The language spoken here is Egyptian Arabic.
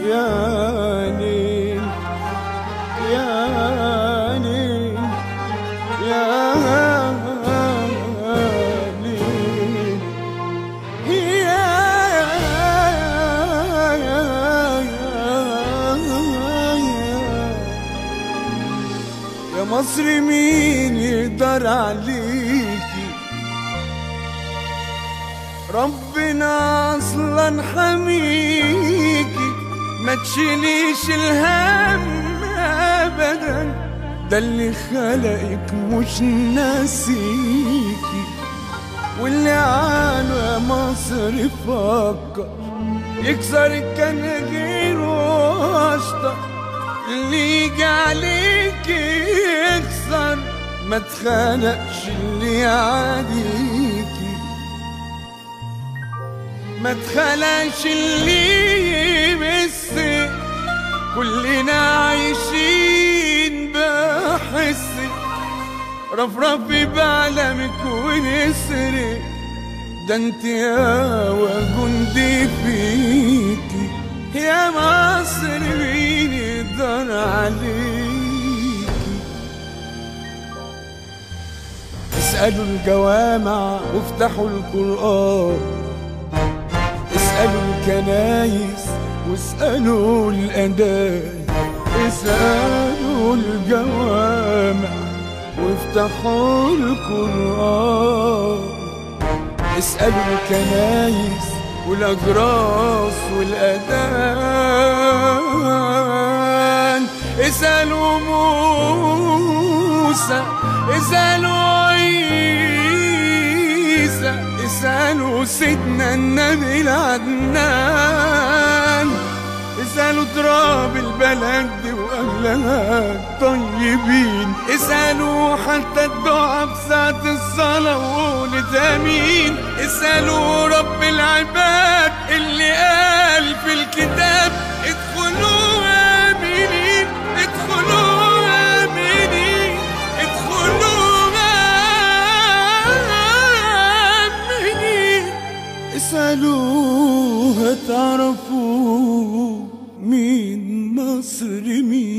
يا ليل يا ليل يا ليل يا يا مصر مين يقدر عليكي ربنا اصلا حميكي ما تشيليش الهم ابدا ده اللي خلقك مش ناسيكي واللي عنه يا مصر فكر يكسر الكناجير واشطر اللي يجي عليك يكسر ما تخانقش اللي يعاديكي ما تخلقش اللي يمسك كلنا عايشين بحس رفرفي بعلمك ونسرق ده انت يا وجندي فيكي يا مصر مين يقدر عليكي اسألوا الجوامع وافتحوا القرآن اسألوا الكنايس واسألوا الأداء اسألوا الجوامع وافتحوا القرآن اسألوا الكنايس والأجراس والأذان اسألوا موسى اسألوا عيسى اسألوا سيدنا النبي العدنان اسألوا تراب البلد دي وأهلها طيبين اسألوا حتى الدعاء في ساعة الصلاة وقولت آمين اسألوا رب العباد اللي قال في الكتاب ادخلوا آمنين ادخلوا آمنين ادخلوا آمنين اسألوا هتعرفوا مين مصر مين